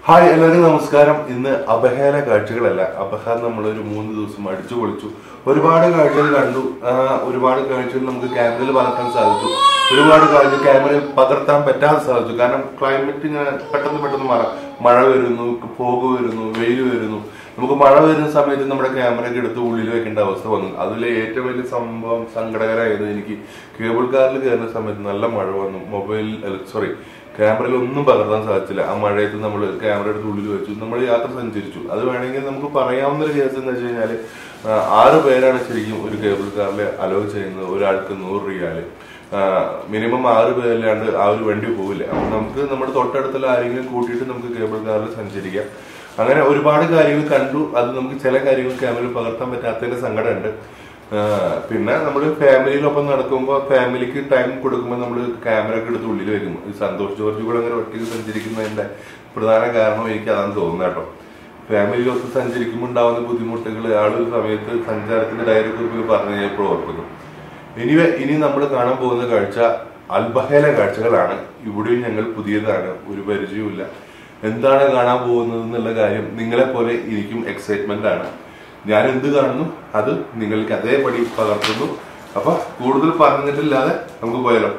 Hi എല്ലാവർക്കും നമസ്കാരം ഇന്ന് അപഹേല കാഴ്ചകളല്ല അപഹ നമ്മളൊരു മൂന്ന് ദിവസം അടിച്ചു പൊളിച്ചു ഒരുപാട് കാഴ്ചകൾ കണ്ടു ആ, ഒരുപാട് കാഴ്ചകൾ നമുക്ക് ക്യാമറയിൽ പകർത്താൻ സാധിച്ചു ഒരുപാട് കാഴ്ച ക്യാമറയിൽ പകർത്താൻ പറ്റാതെ സാധിച്ചു കാരണം ക്ലൈമറ്റ് ഇങ്ങനെ പെട്ടെന്ന് പെട്ടെന്ന് മഴ മഴ വരുന്നു ഫോഗ് വരുന്നു വെയിൽ വരുന്നു നമുക്ക് മഴ വരുന്ന സമയത്ത് നമ്മുടെ ക്യാമറയൊക്കെ എടുത്ത് ഉള്ളിൽ വെക്കേണ്ട അവസ്ഥ വന്നു അതിലെ ഏറ്റവും വലിയ സംഭവം സങ്കടകരമായത് എനിക്ക് കേബിൾ കാറിൽ കയറുന്ന സമയത്ത് നല്ല മഴ വന്നു മൊബൈൽ സോറി ക്യാമറയിൽ ഒന്നും പകർത്താൻ സാധിച്ചില്ല ആ മഴയത്ത് നമ്മൾ ക്യാമറ എടുത്ത് ഉള്ളിൽ വെച്ചു നമ്മൾ യാത്ര സഞ്ചരിച്ചു അത് വേണമെങ്കിൽ നമുക്ക് പറയാവുന്ന ഒരു കേസ് എന്ന് വെച്ച് കഴിഞ്ഞാൽ ആറ് പേരാണ് ശരിക്കും ഒരു കേബിൾ കാറിൽ അലോ ചെയ്യുന്നത് ഒരാൾക്ക് നൂറ് റിയാല് മിനിമം ആറ് പേരിലാണ്ട് ആ ഒരു വണ്ടി പോവില്ല അപ്പൊ നമുക്ക് നമ്മുടെ തൊട്ടടുത്തുള്ള ആരെങ്കിലും കൂട്ടിയിട്ട് നമുക്ക് കേബിൾ കാറിൽ സഞ്ചരിക്കാം അങ്ങനെ ഒരുപാട് കാര്യങ്ങൾ കണ്ടു അത് നമുക്ക് ചില കാര്യങ്ങൾ ക്യാമറയിൽ പകർത്താൻ പറ്റാത്തതിന്റെ സങ്കടമുണ്ട് ആ, പിന്നെ നമ്മൾ ഫാമിലിയിലൊപ്പം നടക്കുമ്പോൾ ഫാമിലിക്ക് ടൈം കൊടുക്കുമ്പോൾ നമ്മൾ ക്യാമറ ഒക്കെ എടുത്ത് ഉള്ളിൽ വരും ഈ സന്തോഷ് ജോർജ് കൂടെ അങ്ങനെ ഒറ്റയ്ക്ക് സഞ്ചരിക്കുന്നതിന്റെ പ്രധാന കാരണം എനിക്ക് അതാണ് തോന്നുന്നത് കേട്ടോ ഫാമിലിയിലൊത്ത് സഞ്ചരിക്കുമ്പോൾ ഉണ്ടാവുന്ന ബുദ്ധിമുട്ടുകൾ ആളൊരു സമയത്ത് സഞ്ചാരത്തിന്റെ ഡയറി കുറിപ്പിൽ പറഞ്ഞു ഞാൻ ഇപ്പോൾ ഓർക്കുന്നു ഇനി ഇനി നമ്മൾ കാണാൻ പോകുന്ന കാഴ്ച അൽബഹേല കാഴ്ചകളാണ് ഇവിടെയും ഞങ്ങൾ പുതിയതാണ് ഒരു പരിചയവുമില്ല എന്താണ് കാണാൻ പോകുന്നത് എന്നുള്ള കാര്യം നിങ്ങളെ പോലെ എനിക്കും എക്സൈറ്റ്മെന്റ് ആണ് ഞാൻ എന്ത് കാണുന്നു അത് നിങ്ങൾക്ക് അതേപടി പകർത്തുന്നു അപ്പൊ കൂടുതൽ പറഞ്ഞിട്ടില്ലാതെ നമുക്ക് പോയാലോ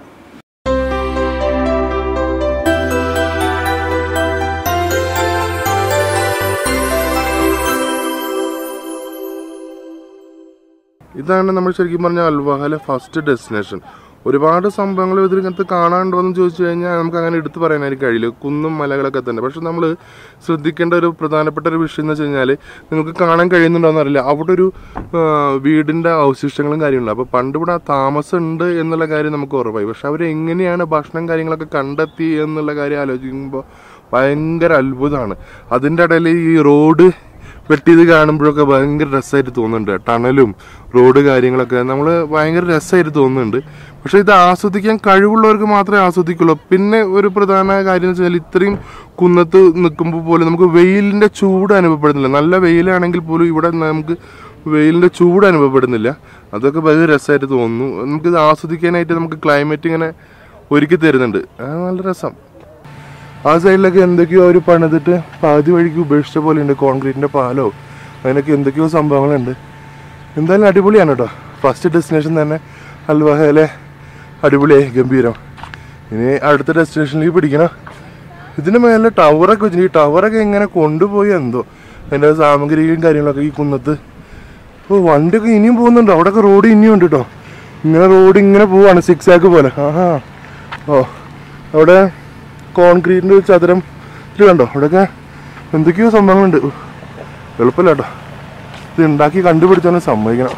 ഇതാണ് നമ്മൾ ശരിക്കും പറഞ്ഞ അൽവാഹലെ ഫസ്റ്റ് ഡെസ്റ്റിനേഷൻ ഒരുപാട് സംഭവങ്ങൾ ഇതിനകത്ത് കാണാനുണ്ടോ എന്ന് ചോദിച്ചു കഴിഞ്ഞാൽ നമുക്ക് അങ്ങനെ എടുത്തു പറയാനായിട്ട് കഴിയില്ല കുന്നും മലകളൊക്കെ തന്നെ പക്ഷെ നമ്മൾ ശ്രദ്ധിക്കേണ്ട ഒരു പ്രധാനപ്പെട്ട ഒരു വിഷയം എന്ന് വെച്ച് കഴിഞ്ഞാൽ നിങ്ങൾക്ക് കാണാൻ കഴിയുന്നുണ്ടോ എന്നറിയില്ല അവിടെ ഒരു ആ, വീടിന്റെ അവശിഷ്ടങ്ങളും കാര്യങ്ങളും അപ്പോൾ പണ്ട് ഇവിടെ താമസം ഉണ്ട് എന്നുള്ള കാര്യം നമുക്ക് ഉറപ്പായി പക്ഷെ അവർ എങ്ങനെയാണ് ഭക്ഷണം കാര്യങ്ങളൊക്കെ കണ്ടെത്തി എന്നുള്ള കാര്യം ആലോചിക്കുമ്പോൾ ഭയങ്കര അത്ഭുതമാണ് അതിൻ്റെ ഇടയിൽ ഈ റോഡ് വെട്ടിയത് കാണുമ്പോഴൊക്കെ ഭയങ്കര രസമായിട്ട് തോന്നുന്നുണ്ട് ടണലും റോഡ് കാര്യങ്ങളൊക്കെ നമ്മൾ ഭയങ്കര രസമായിട്ട് തോന്നുന്നുണ്ട് പക്ഷെ ഇത് ആസ്വദിക്കാൻ കഴിവുള്ളവർക്ക് മാത്രമേ ആസ്വദിക്കുള്ളൂ പിന്നെ ഒരു പ്രധാന കാര്യം എന്ന് വെച്ചാൽ ഇത്രയും കുന്നത്ത് നിൽക്കുമ്പോൾ പോലും നമുക്ക് വെയിലിന്റെ ചൂട് അനുഭവപ്പെടുന്നില്ല നല്ല വെയിലാണെങ്കിൽ പോലും ഇവിടെ നമുക്ക് വെയിലിന്റെ ചൂട് അനുഭവപ്പെടുന്നില്ല അതൊക്കെ ഭയങ്കര രസമായിട്ട് തോന്നുന്നു നമുക്കിത് ആസ്വദിക്കാനായിട്ട് നമുക്ക് ക്ലൈമറ്റ് ഇങ്ങനെ ഒരുക്കി തരുന്നുണ്ട് അത് നല്ല രസം ആ സൈഡിലൊക്കെ എന്തൊക്കെയോ അവർ പണിതിട്ട് പാതി വഴിക്ക് ഉപേക്ഷിച്ച പോലെ ഉണ്ട് കോൺക്രീറ്റിന്റെ പാലോ അതിനൊക്കെ എന്തൊക്കെയോ സംഭവങ്ങളുണ്ട് എന്തായാലും അടിപൊളിയാണ് കേട്ടോ ഫസ്റ്റ് ഡെസ്റ്റിനേഷൻ തന്നെ അൽവഹയിലെ അടിപൊളിയായി ഗംഭീരം ഇനി അടുത്ത ഡെസ്റ്റിനേഷനിലേക്ക് പിടിക്കണം ഇതിന് മേലെ ടവറൊക്കെ വെച്ചിട്ട് ഈ ടവറൊക്കെ എങ്ങനെ കൊണ്ടുപോയി എന്തോ അതിന്റെ സാമഗ്രികളും കാര്യങ്ങളൊക്കെ ഈ കുന്നത്ത് ഓ വണ്ടിയൊക്കെ ഇനിയും പോകുന്നുണ്ട് അവിടെയൊക്കെ റോഡ് ഇനിയും ഉണ്ട് കേട്ടോ ഇങ്ങനെ റോഡ് ഇങ്ങനെ പോവാണ് സിക്സ് ആക്ക് പോലെ ആഹാ ഓ അവിടെ കോൺക്രീറ്റിന്റെ ഒരു ചതുരം ഇത് കണ്ടോ അവിടെയൊക്കെ എന്തൊക്കെയോ സംഭവങ്ങളുണ്ട് ഉഫ്, എളുപ്പമില്ല കേട്ടോ ഇത് ഉണ്ടാക്കി കണ്ടുപിടിച്ചാലും സമ്മതിക്കണം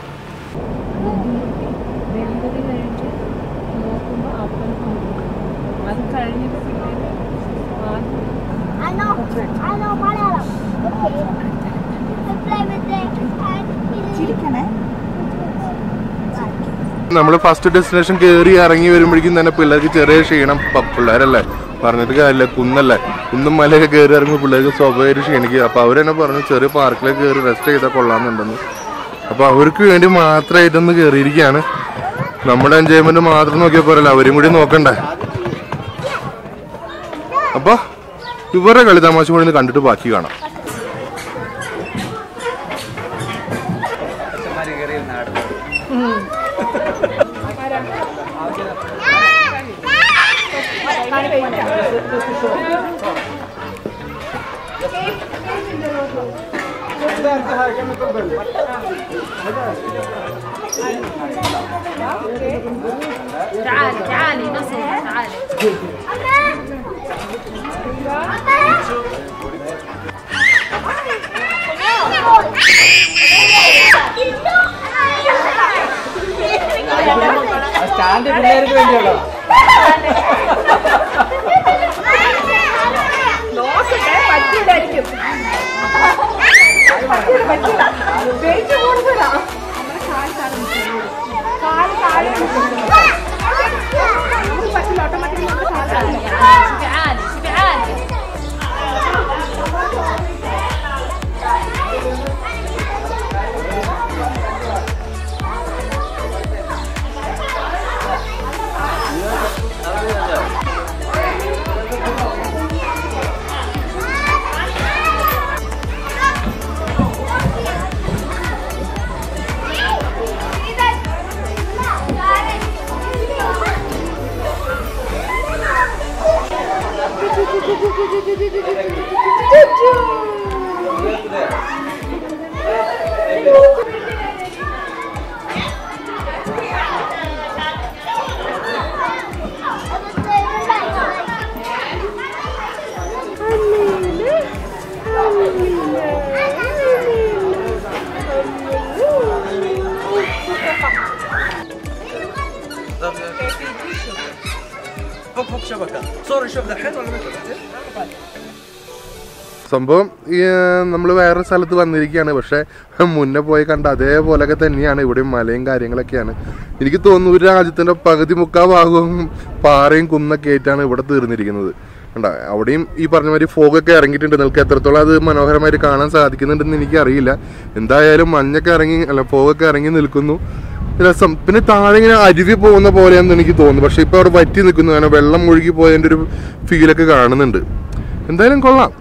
ഡെലിവറി കഴിഞ്ഞ് നോക്കുമ്പോൾ അപ്പം അത് കഴിഞ്ഞിട്ട് പിന്നീട് ആദ്യം I know, I know Malayalam. Okay. I play with it and ചിരിക്കണേ നമ്മൾ ഫസ്റ്റ് ഡെസ്റ്റിനേഷൻ കയറി ഇറങ്ങി വരുമ്പോഴേക്കും തന്നെ പിള്ളേർക്ക് ചെറിയ ക്ഷീണം പ- പിള്ളേരല്ലേ പറഞ്ഞിട്ട് കാര്യമില്ല കുന്നല്ലേ കുന്നും മലയൊക്കെ കയറി ഇറങ്ങുമ്പോൾ പിള്ളേർക്ക് സ്വാഭാവിക ക്ഷീണിക്കുക അപ്പൊ അവരെന്നെ പറഞ്ഞു ചെറിയ പാർക്കിലേക്ക് കയറി റെസ്റ്റ് ചെയ്താൽ കൊള്ളാമെന്നുണ്ടെന്ന് അപ്പൊ അവർക്ക് വേണ്ടി മാത്രമായിട്ടൊന്ന് കയറിയിരിക്കുകയാണ് നമ്മുടെ എൻജോയ്മെന്റ് മാത്രം നോക്കിയാൽ പോരല്ലോ അവരും കൂടി നോക്കണ്ടേ അപ്പൊ ഇവരുടെ കളി തമാശ കൂടി ഒന്ന് കണ്ടിട്ട് ബാക്കി കാണാം تعالي تعالي نصر تعالي സ്റ്റാൻഡ് പിള്ളേർക്ക് വേണ്ടിയുള്ളോ നോക്കട്ടെ പറ്റില്ലായിരിക്കും പറ്റില്ല വെയിറ്റ് കൂടുതലാ നമ്മുടെ കാല് കാല് കാല് കാല് നമുക്ക് പറ്റില്ല ഓട്ടോമാറ്റിക്കലി നമ്മുടെ കാല് കാല് تعالي تعالي فك فك شبكه صور نشوف دحين ولا متى بعدين؟ സംഭവം നമ്മൾ വേറെ സ്ഥലത്ത് വന്നിരിക്കുകയാണ് പക്ഷെ മുന്നേ പോയി കണ്ട അതേപോലൊക്കെ തന്നെയാണ് ഇവിടെയും മലയും കാര്യങ്ങളൊക്കെയാണ് എനിക്ക് തോന്നുന്നു ഒരു രാജ്യത്തിന്റെ പകുതി മുക്കാ ഭാഗവും പാറയും കുന്നൊക്കെ ആയിട്ടാണ് ഇവിടെ തീർന്നിരിക്കുന്നത് കണ്ട അവിടെയും ഈ പറഞ്ഞ മാതിരി ഫോഗൊക്കെ ഇറങ്ങിയിട്ടുണ്ട് നിങ്ങൾക്ക് എത്രത്തോളം അത് മനോഹരമായിട്ട് കാണാൻ സാധിക്കുന്നുണ്ടെന്ന് എനിക്കറിയില്ല എന്തായാലും മഞ്ഞൊക്കെ ഇറങ്ങി അല്ല ഫോഗൊക്കെ ഇറങ്ങി നിൽക്കുന്നു രസം പിന്നെ താഴെ ഇങ്ങനെ അരുവി പോകുന്ന പോലെയാണെന്ന് എനിക്ക് തോന്നുന്നു പക്ഷെ ഇപ്പൊ അവിടെ വറ്റി നിൽക്കുന്നു കാരണം വെള്ളം ഒഴുകി പോയതിന്റെ ഒരു ഫീലൊക്കെ കാണുന്നുണ്ട് എന്തായാലും കൊള്ളാം